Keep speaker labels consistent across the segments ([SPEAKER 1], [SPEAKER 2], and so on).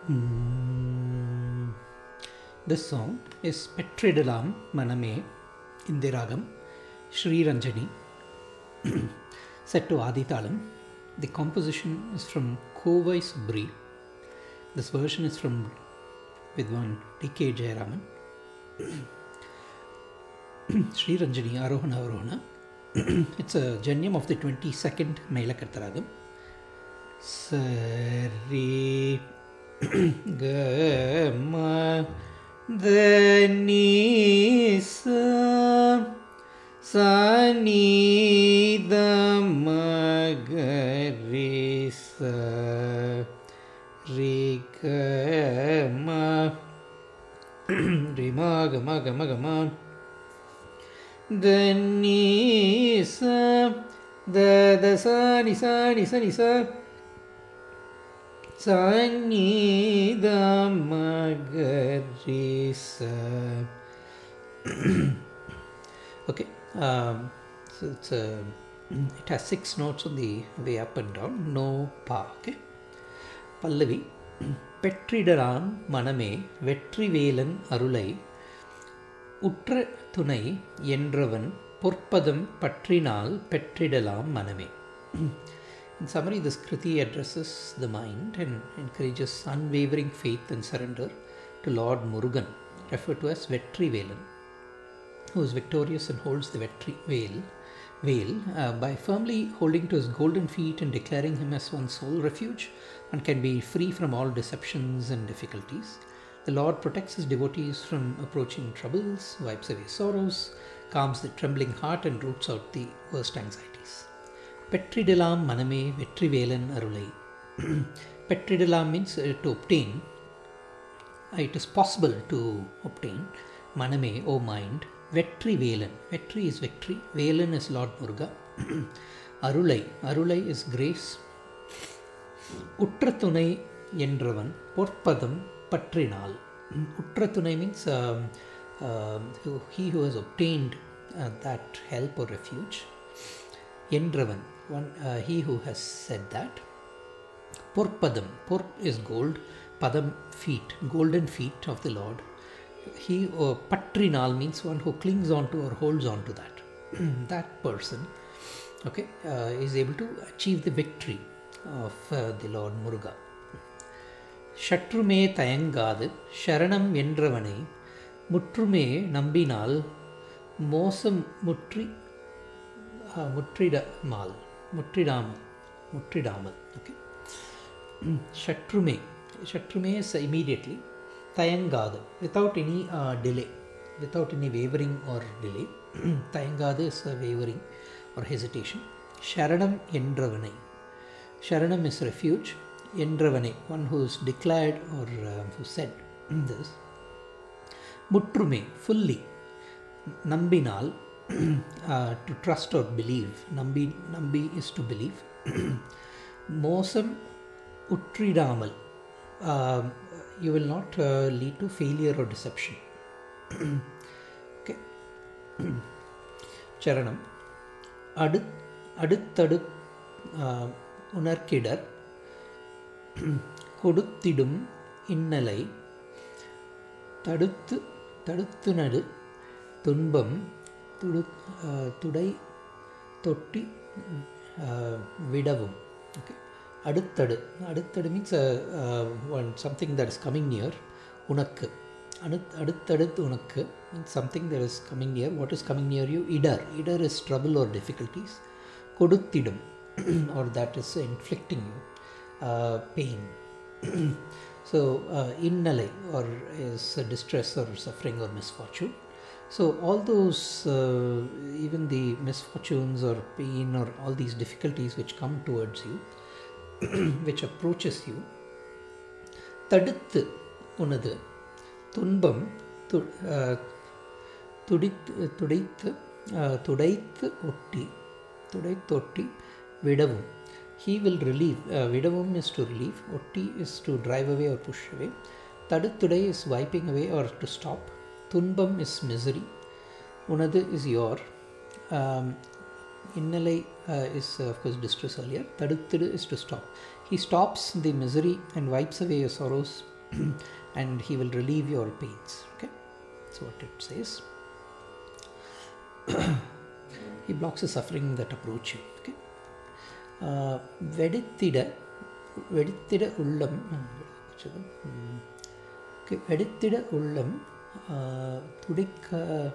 [SPEAKER 1] Mm. This song is Petridalam Maname in the ragam Sri Ranjani set to Aditalam. The composition is from Kovai Subri. This version is from Vidwan D.K. Jayaraman. Sri Ranjani Arohana Arohana. it's a Janyam of the 22nd Mailakartaragam. Sari Gama Dani Sa Sani Damagari Sa Ri Gama Rima Gama Gama Gama Dani Sa Da Da Sa Ni Sa Ni Sa Ni Sa Sanidamagarisa. okay, um, so it's a, it has six notes on the way up and down. No pa. Okay, Pallavi. பெற்றிடரான் மனமே வெற்றிவேலன் அருளை உற்ற துணை என்றவன் பொற்பதம் பற்றினால் பெற்றிடலாம் மனமே In summary, this Kriti addresses the mind and encourages unwavering faith and surrender to Lord Murugan, referred to as Vetri Velan, who is victorious and holds the Vetri veil, veil uh, by firmly holding to his golden feet and declaring him as one's sole refuge. One can be free from all deceptions and difficulties. The Lord protects his devotees from approaching troubles, wipes away sorrows, calms the trembling heart, and roots out the worst anxieties. பெற்றிடலாம் மனமே வெற்றிவேலன் அருளை பெற்றிடலாம் means to obtain it is possible to obtain maname o mind vetri velan vetri is victory velan is lord murga arulai arulai is grace உற்ற துணை என்றவன் பொற்பதம் பற்றினால் உற்ற துணை means he who has obtained uh, that help or refuge என்றவன் one uh, he who has said that porpadam porp is gold padam feet golden feet of the lord he uh, patrinal means one who clings on to or holds on to that that person okay uh, is able to achieve the victory of uh, the lord muruga ஷற்றுமே தயங்காது ஷரணம் என்றவனை முற்றுமே நம்பினால் மோசம் முற்றி முற்றிடமால் முற்றிடாமல் முற்றிடாமல் ஓகே ஷட்ருமே ஷட்ருமே இஸ் இமீடியட்லி தயங்காது without any delay without any wavering or delay தயங்காது is a wavering or hesitation ஷரணம் என்றவனை ஷரணம் இஸ் ரெஃப்யூஜ் என்றவனை one who is declared or who said this முற்றுமே ஃபுல்லி நம்பினால் uh, to trust or believe. Nambi, nambi is to believe. Mosam utridamal. Uh, you will not uh, lead to failure or deception. okay. சரணம் அடு அடுத்தடு உணர்கிடர் கொடுத்திடும் இன்னலை தடுத்து தடுத்து நடு துன்பம் துடு துடை தொட்டி விடவும் ஓகே அடுத்தடு அடுத்தடு means one something that is coming near உனக்கு அடு அடுத்தடுத்து உனக்கு means something that is coming near what is coming near you இடர் இடர் இஸ் ட்ரபிள் ஆர் டிஃபிகல்ட்டிஸ் கொடுத்திடும் or that is inflicting you pain so இன்னலை or is distress or suffering or misfortune so all those uh, even the misfortunes or pain or all these difficulties which come towards you which approaches you தடுத்து உனது துன்பம் துடித்து துடைத்து துடைத்து ஒட்டி துடைத்தொட்டி விடவும் he will relieve uh, vidavum is to relieve otti is to drive away or push away tadutudai is wiping away or to stop துன்பம் is misery உனது இஸ் யோர் இன்னலை இஸ் அஃப்கோர்ஸ் டிஸ்ட்ரெஸ் earlier தடுத்துடு is to stop he stops the misery and wipes away your sorrows and he will relieve your pains. Okay, that's what it says. he blocks the suffering that approach you. Okay, uh, வெடித்திட வெடித்திட உள்ளம் ம். Okay, வெடித்திட உள்ளம் uh, துடிக்க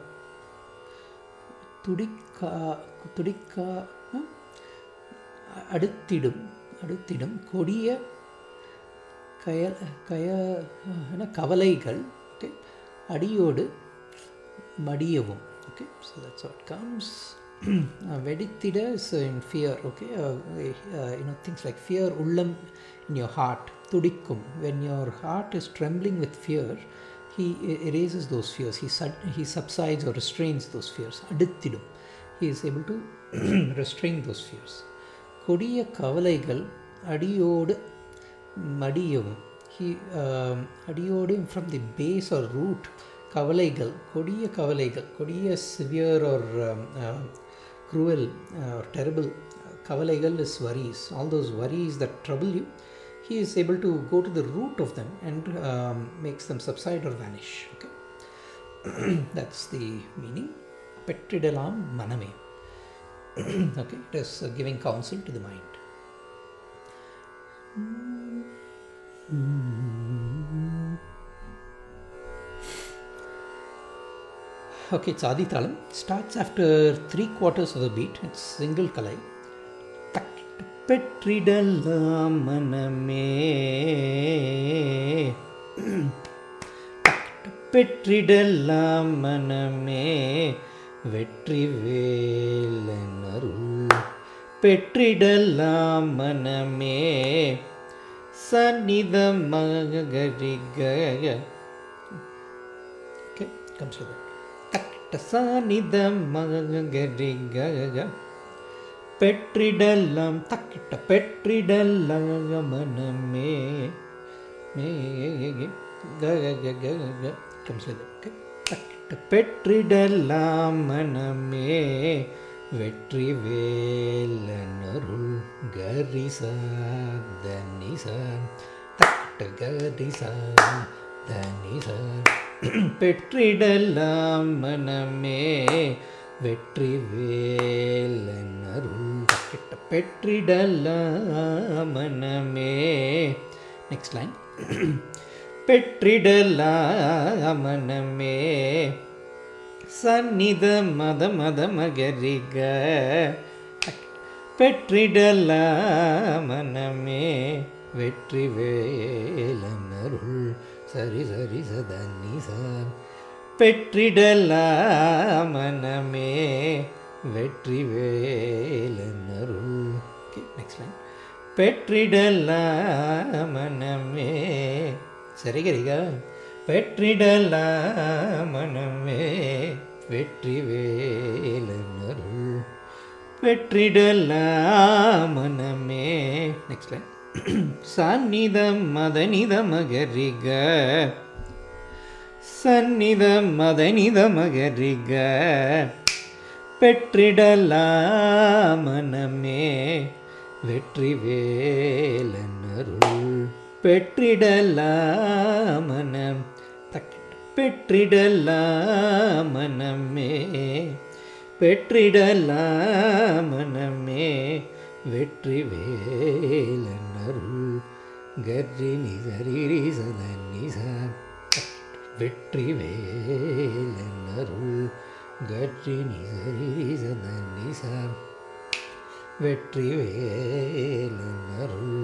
[SPEAKER 1] துடிக்கா துடிக்கா ம்? அடுத்திடும் அடுத்திடும் கொடிய கய கய என்ன கவலைகள் ஓகே அடியோடு மடியவும் okay so that's what comes வெடித்திட is in fear okay you know things like fear உள்ளம் இன் யோர் ஹார்ட் துடிக்கும் when your heart is trembling with fear he e- erases those fears he sub- he subsides or restrains those fears அடுத்திடும் he is able to restrain those fears கொடிய கவலைகள் அடியோடு மடியவும் he um, அடியோடு from the base or root கவலைகள் கொடிய கவலைகள் கொடிய severe or um, uh, cruel uh, or terrible கவலைகள் is worries all those worries that trouble you he is able to go to the root of them and um, makes them subside or vanish okay that's the meaning பெற்றிடலாம் மனமே okay it is uh, giving counsel to the mind okay it's adi talam starts after three quarters of the beat it's single kalai தக் பெற்றிடலாம் மனமே தக் பெற்றிடலாம் மனமே வெற்றி வேலனருள் பெற்றிடலாம் மனமே சந்நிதம் மகரிக Okay, comes with it. தட்ட சாநிதம் மகரிக பெற்றிடலாம் தக்கிட்ட பெற்றிடலாம் மனமே மே க க க க க comes with it. Okay. தக்கிட்ட பெற்றிடலாம் மனமே வெற்றி வேலனருள் கரிசா தனிசா தக்கிட்ட கரிசா தனிசா பெற்றிடலாம் மனமே வெற்றி வேலனருள் கிட்ட பெற்றிடலாம் மனமே நெக்ஸ்ட் லைன் பெற்றிடலாம் மனமே சந்நித மத மத மகரிக பெற்றிடலாம் மனமே வெற்றி வேலனருள் சரி சரி சதன்னி சார் பெற்றிடலாம் மனமே வெற்றி வேலனருள் ஓகே நெக்ஸ்ட் லைன் பெற்றிடலாம் மனமே சரி கரிகா பெற்றிடலாம் மனமே வெற்றி வேலனருள் பெற்றிடலாம் மனமே நெக்ஸ்ட் லைன் சந்நிதம் மதனித மகரிக சந்நிதம் மதனித மகரிக பெற்றிடலாம் மனமே வெற்றி வேலனருள் பெற்றிடலாம் மனம் தக்கிட்ட பெற்றிடலாம் மனமே பெற்றிடலாம் மனமே வெற்றி வேலனருள் கர்ரி நிசரி சதன் நிசா வெற்றி வேலனருள் கர்ரி நிசரி சதன் நிசா வெற்றி வேலனருள்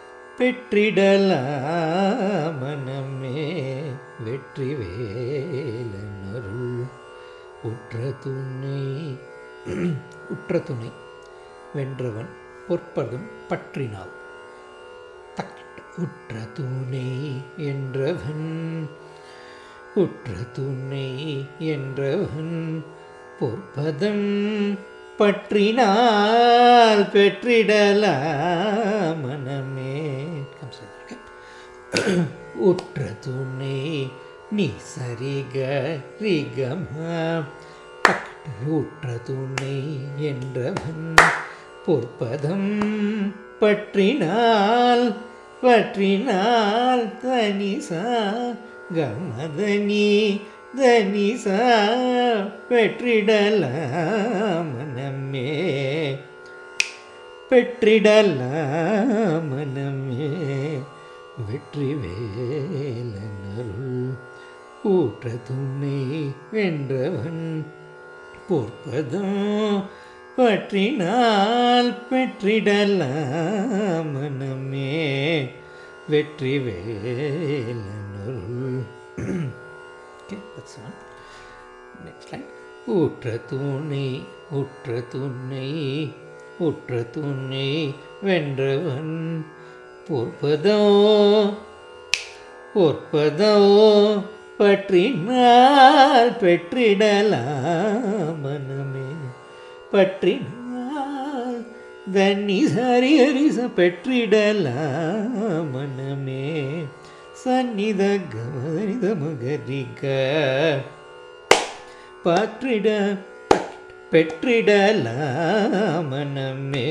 [SPEAKER 1] பெற்றிடலாம் மனமே வெற்றி வேலனருள் உற்ற துணை உற்ற துணை வென்றவன் பொற்பதும் பற்றினாள் தக்கிட்ட உற்ற துணை என்றவன் உற்ற துணை என்றவன் பொற்பதம் பற்றினால் பெற்றிடலாம் மனமே Comes with that, okay? உற்ற துணை நீ சரிக ரிகமா உற்ற துணை என்றவன் பொற்பதம் பற்றினால் பற்றினால் தனிசா கமதனி தனிசா பெற்றிடலாம் மனமே பெற்றிடலாம் மனமே வெற்றி வேலனருள் ஊற்ற துணை வென்றவன் பொற்பதம் பற்றினால் பெற்றிடலாம் மனமே வெற்றி வேலனருள் okay that's one next line ஊற்ற துணை உற்ற துணை உற்ற துணை வென்றவன் பொற்பதோ பொற்பதோ பற்றினால் பெற்றிடலாம் மனமே பற்றினால் தண்ணி சரி ஹரிச பெற்றிடலாம் மனமே சந்நித கமரித மகரிக பற்றிட பெற்றிடலாம் மனமே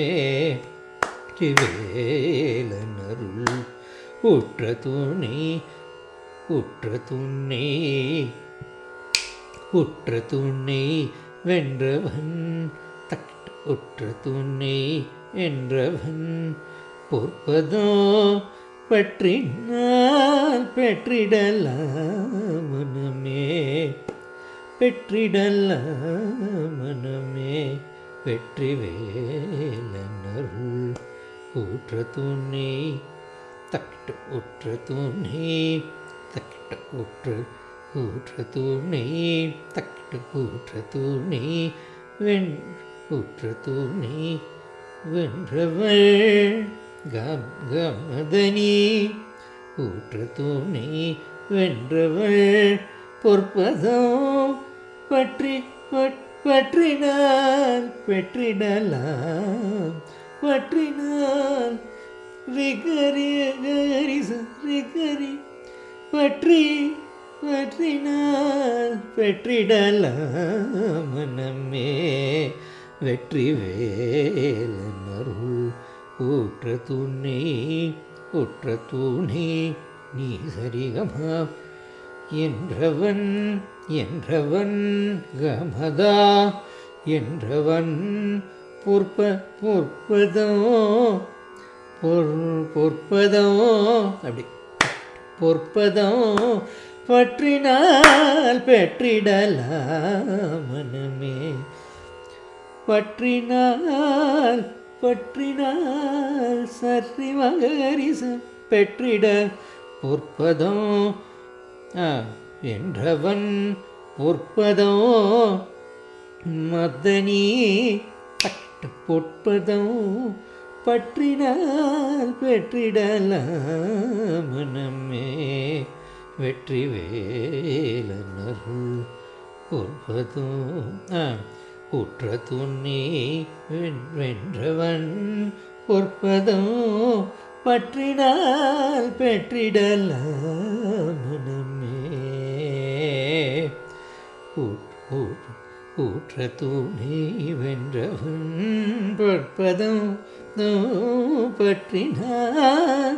[SPEAKER 1] வேலனருள் உற்ற துணை உற்ற துணை உற்ற துணை வென்றவன் தட்ட உற்ற துணை என்றவன் பொற்பதோ பற்றினால் பெற்றிடலாம் மனமே பெற்றிடலாம் மனமே வெற்றி வேலனருள் ஊற்ற துணை தக்கிட்ட உற்ற துணை தக்கிட்ட உற்று ஊற்ற துணை தக்கிட்ட ஊற்ற துணை வெண் ஊற்ற துணை வென்றவள் கம் கமதனி ஊற்ற துணை வென்றவள் பொற்பதம் பற்றி பட்- பற்றினால் பெற்றிடலாம் பற்றினால் ரிகரி கரிச ரிகரி பற்றி பற்றினால் பெற்றிடலாம் மனமே வெற்றி வேலனருள் ஊற்ற துணை உற்ற துணை நீ சரிகமா என்றவன் என்றவன் கமதா என்றவன் பொற்ப பொற்பதோ பொற் பொற்பதோ அப்படி பொற்பதோ பற்றினால் பெற்றிடலாம் மனமே பற்றினால் பற்றினால் சரி மகரிசம் பெற்றிட பொற்பதோ ஆ, என்றவன் பொற்பதோ மதனி பட்டு பொற்பதோ பற்றினால் பெற்றிடலாம் மனமே வெற்றி வேலனருள் பொற்பதோ ஆ, உற்ற துணி வென்- வென்றவன் பொற்பதோ பற்றினால் பெற்றிடலாம் மனமே ஊற்- ஊற்- ஊற்ற துணை வென்றவன் பொற்பதம் பற்றினார்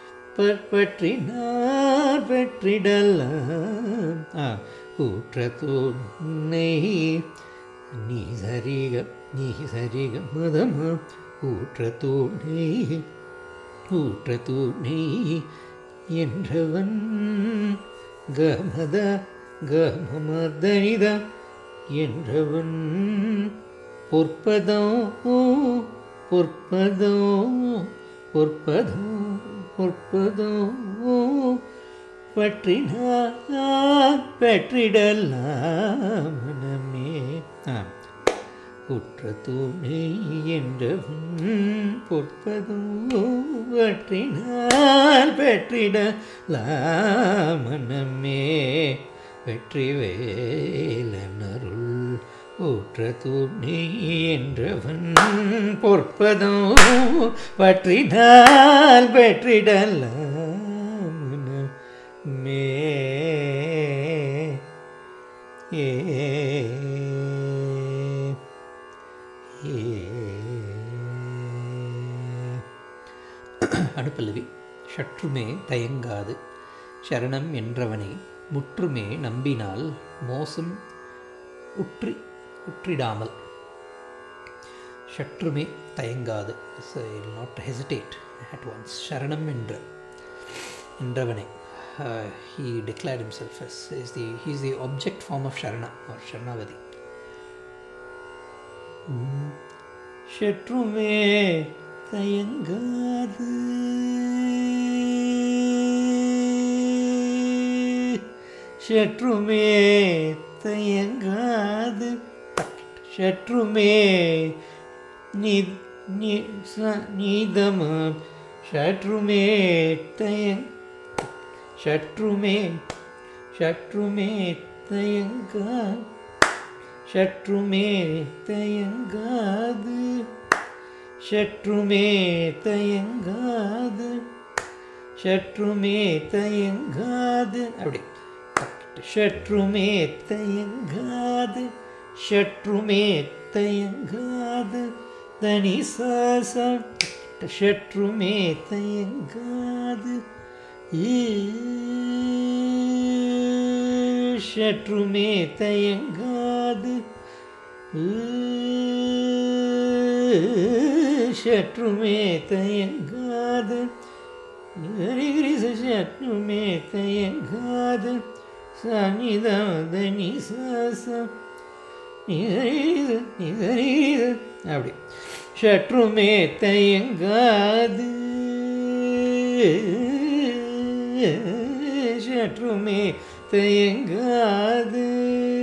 [SPEAKER 1] பற்றினார் பெற்றிடலாம் ஆ, ஊற்ற துணை நீ சரிக நீ சரிக மதம ஊற்ற துணை ஊற்ற துணை என்றவன் கமத கமமதனித என்றவன் பொற்பதோ பொற்பதோ பொற்பதோ பொற்பதோ பற்றினார் பெற்றிடலாம் மனமே ஆ உற்ற துணை என்றவன் பொற்பதோ பற்றினால் பெற்றிடலாம் மனமே வெற்றி வேலனருள் ஊற்ற துணை என்றவன் பொற்பதோ பற்றினால் பெற்றிடலாம் மனமே ஏ ஏ. அனுப்பல்லவி சற்றுமே தயங்காது சரணம் என்றவனை முற்றுமே நம்பினால் மோசம் உற்றி உற்றிடாமல் சற்றுமே தயங்காது நாட் ஹெசிடேட் அட் ஒன்ஸ் சரணம் என்ற என்றவனை he declared himself as is the he is the object form of sharana or sharanavati சற்றுமே தயங்காது சற்றுமே தயங்காது சற்றுமே நீ நீதம சற்றுமே தயங் சற்றுமே சற்றுமே தயங்கா சற்றுமே தயங்காது சற்றுமே தயங்காது சற்றுமே தயங்காது அப்படி சற்றுமே தயங்காது சற்றுமே தயங்காது தனி சாசம் சற்றுமே தயங்காது சற்றுமே தயங்காது சற்றுமே தயங்காது சற்றுமே தயங்காது சனிதமதனி சாசம் அப்படி சற்றுமே தயங்காது சற்றுமே தயங்காது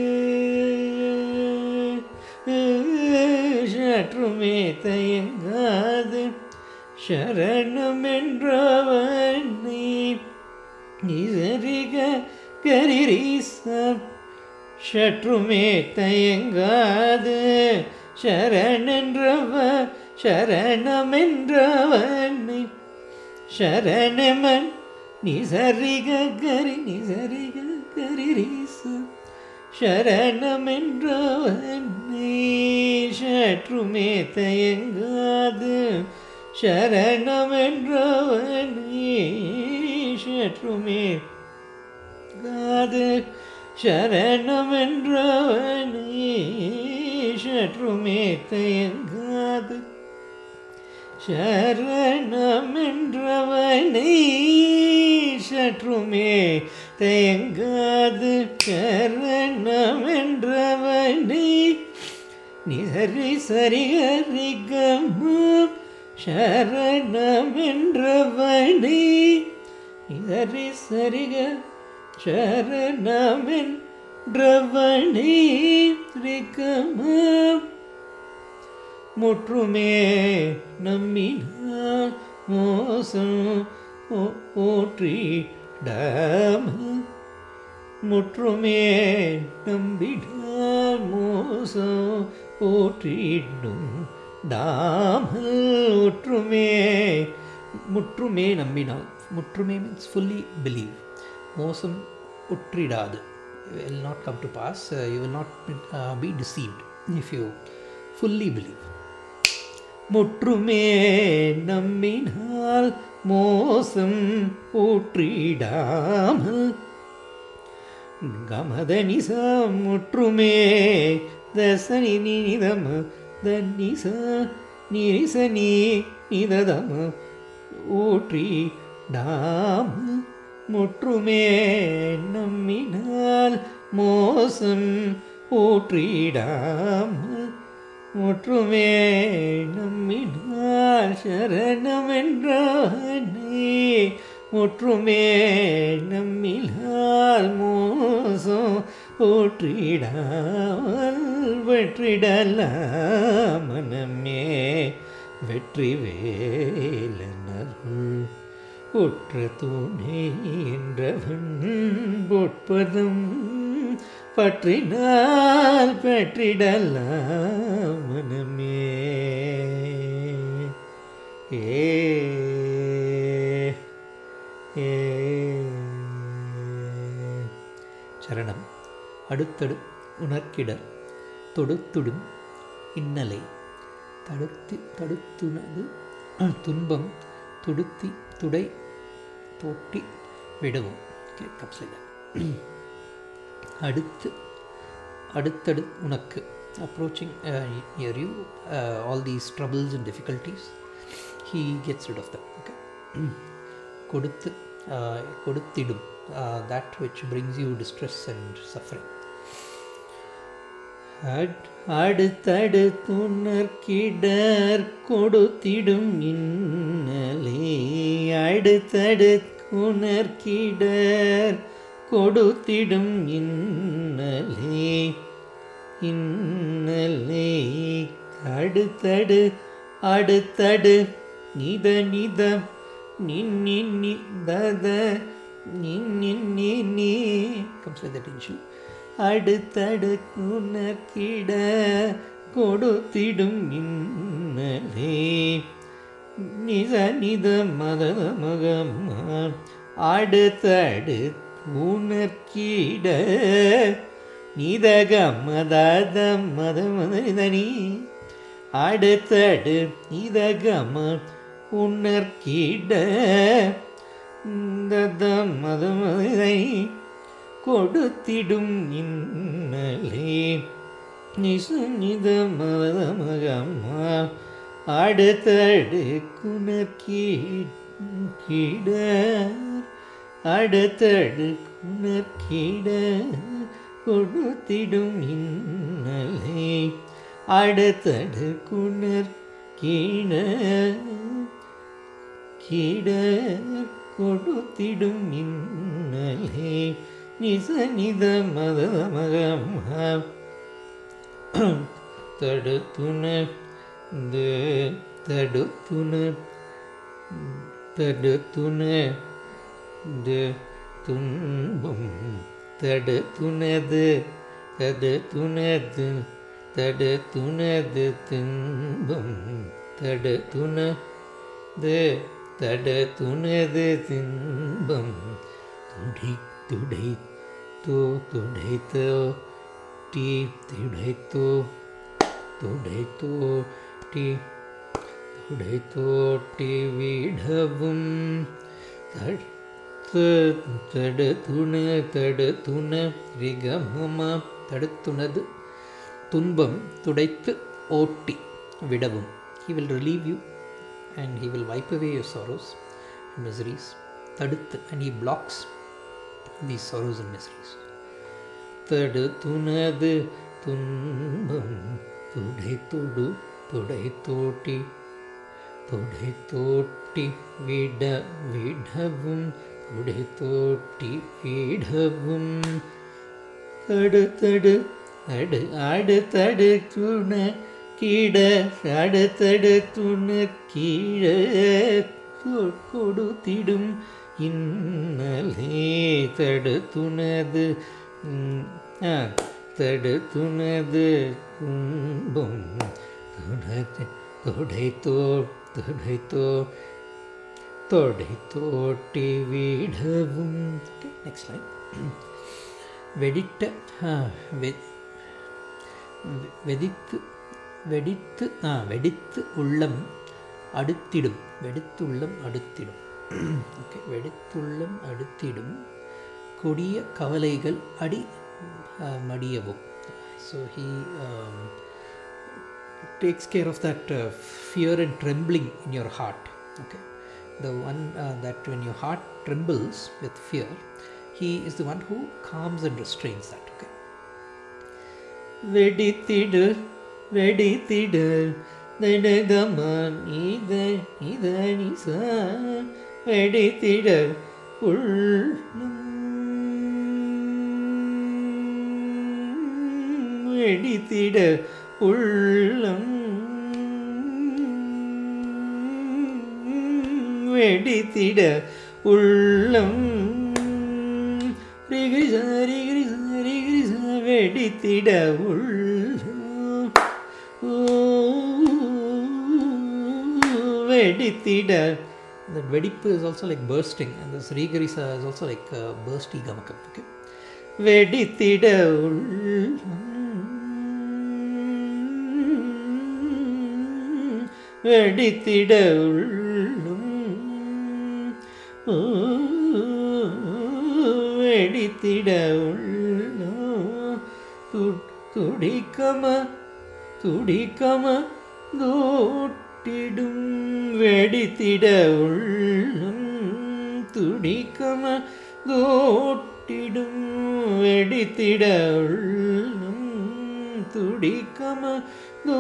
[SPEAKER 1] சற்றுமே தயங்காது சரணம் என்றவனை நிசரிக கரிரீசம் சற்றுமே தயங்காது சரணென்றவ சரணமென்றவனை சரணமன் நிசரிக கரி நிசரிக கரிரீச சரணமென்றவனை சற்றுமே தயங்காது சரணமென்றவனை சற்றுமே காது சரணமென்றவனை சற்றுமே தயங்காது சரணமென்றவனை சற்றுமே தயங்காது சரணமென்றவனை நிசரி சரிகரி கமம் சரணமென்றவனை நிசரி சரிக சரணமென்றவனை ரிகமம் முற்றுமே நம்மினால் மோசம் ஓற்றிடாம முற்றுமே நம்பிடால் மோசம் ஓற்றிடும் டாமல் ஒற்றுமே முற்றுமே நம்பினால் முற்றுமே மீன்ஸ் ஃபுல்லி பிலீவ் மோசம் உற்றிடாது will not come to pass uh, you will not uh, be deceived if you fully believe முற்றுமே நம்பினால் மோசம் ஊற்றிடாமல் கமதனிச முற்றுமே தசனி நிதம தன்னிச நிரிச நீ நிததம ஊற்றிடாமல் முற்றுமே நம்மினால் மோசம் ஊற்றிடாமல் முற்றுமே நம்மினால் சரணம் என்றானே முற்றுமே நம்மிலால் மோசம் ஊற்றிடாமல் வெற்றிடலாம் மனமே வெற்றி வேலனருள் உற்ற துணை என்றவன் பொற்பதம் பற்றினால் பெற்றிடலாம் மனமே ஏ ஏ சரணம் அடுத்தடு உணர்க்கிடர் தொடுத்துடும் இன்னலை தடுத்தி தடுத்துனது துன்பம் துடுத்தி துடை தோட்டி விடவும் ஓகே கம்ஸ் லைக் அடுத்து அடுத்தடு உனக்கு approaching near you all these troubles and difficulties he gets rid of them okay கொடுத்து uh, கொடுத்திடும் that which brings you distress and suffering அடுத்தடுத்துணர்கிடர் கொடுத்திடும் இன்னலே அடுத்தடுத்துணர்கிடர் கொடுத்திடும் இன்னலே இன்னலே அடுத்தடு அடுத்தடு நித நிதம் நின்னி நிதத நின்னி நீ comes with that initial அடுத்தடு உனக்கிட கொடுத்திடும் இன்னலே நித நித மத மகம்மா அடுத்தடு உனக்கிட நிதக மதத மத மத நிதனி அடுத்தடு நிதகம உணர்கிட தத மத மதை கொடுத்திடும் இன்னலே நிசுநித மத மகம்மா அடுத்தடு குணர்கீட அடுத்தடு குணர்கீட கொடுத்திடும் இன்னலே அடுத்தடு குணர் கீழ கீழ கொடுத்திடும் இன்னலே நிச நித மத மகம தடுத்துண தடுத்துண தடுத்துண துன்பம் தடுத்துணது தடுத்துணது தடுத்துணது துன்பம் தடுத்துணது தடுத்துணது துன்பம் துடி துடைத்தோ துடைத்தோ டீ துடைத்தோ துடைத்தோ டீ துடைத்தோட்டி விடவும் தடுத்து தடுத்துண தடுத்துண ரிகமமா தடுத்துணது துன்பம் துடைத்து ஓட்டி விடவும் he will relieve you and he will wipe away your sorrows and miseries தடுத்து and he blocks these sorrows and miseries தடுத்துனது துன்பம் துடை தொடு துடை தோட்டி துடை தோட்டி விட விடவும் துடை தோட்டி விடவும் அடுத்தடு அடு அடுத்தடு துண கீழ அடுத்தடு துண கீழே கொடுத்திடும் இன்னலே தடுத்துனது தடுத்துனது துன்பம் தொடைத்தோ தொடைத்தோ தொடை தோட்டி விடவும் நெக்ஸ்ட் லைன் வெடிட்ட வெதித்து வெடித்து ஆ வெடித்து உள்ளம் அடுத்திடும் வெடித்து உள்ளம் அடுத்திடும் ஓகே வெடித்துள்ளம் அடுத்திடும் கொடிய கவலைகள் அடி மடியவும் so he takes care of that uh, fear and trembling in your heart okay the one uh, that when your heart trembles with fear he is the one who calms and restrains that okay வெடித்திடு வெடித்திடு நெடுகமான் இத இத நிச வெடித்திட உள் வெடித்திட உள்ளம் வெடித்திட உள்ளம் ரிகிரிச ரிகிரிச ரிகிரிச வெடித்திட உள்ளம் வெடித்திட that வெடிப்பு is also like bursting and this rigarisa is also like uh, bursty gamakam okay வெடித்திட உள்ளம் வெடித்திட உள்ளும் வெடித்திட உள்ளம் து- துடிக்கம துடிக்கம தூட்டிடும் வெடித்திட உள்ளம் துடிக்கம தூட்டிடும் வெடித்திட உள்ளம் துடிக்கம தூ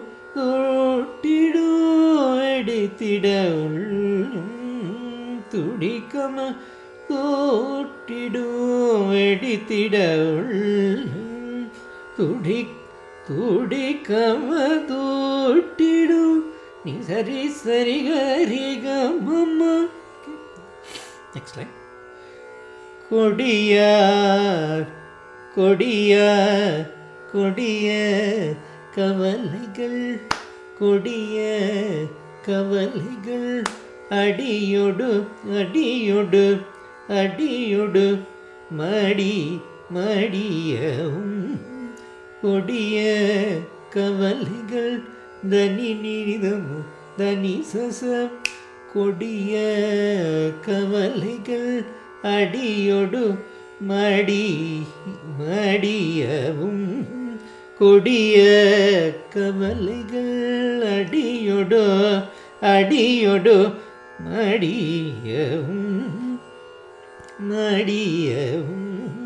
[SPEAKER 1] தூட்டிடும் வெடித்திட உள்ளம் துடிக்கம தூட்டிடும் வெடித்திட உள்ளம் துடி துடிக்கம தூட்டிடும் நீ சரி சரி கரிகமம்மா நெக்ஸ்ட் லைன் கொடியார் கொடியார் கொடிய கவலைகள் கொடிய கவலைகள் அடியொடு அடியொடு அடியொடு மடி மடியவும் கொடிய கவலைகள் தனி நிதம் தனி சச கொடிய கவலைகள் அடியொடு மடி மடியவும் கொடிய கவலைகள் அடியொடு அடியொடு மடியவும் மடியவும்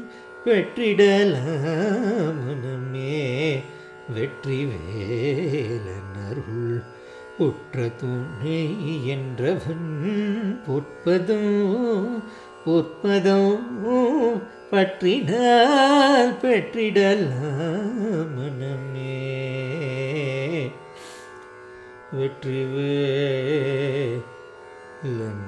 [SPEAKER 1] வெற்றிடலாம் மனமே வெற்றி வேலனருள் உற்ற துணை என்றவன் பொற்பதும் பொற்பதும் பற்றினால் பெற்றிடலாம் மனமே வெற்றி வேலன்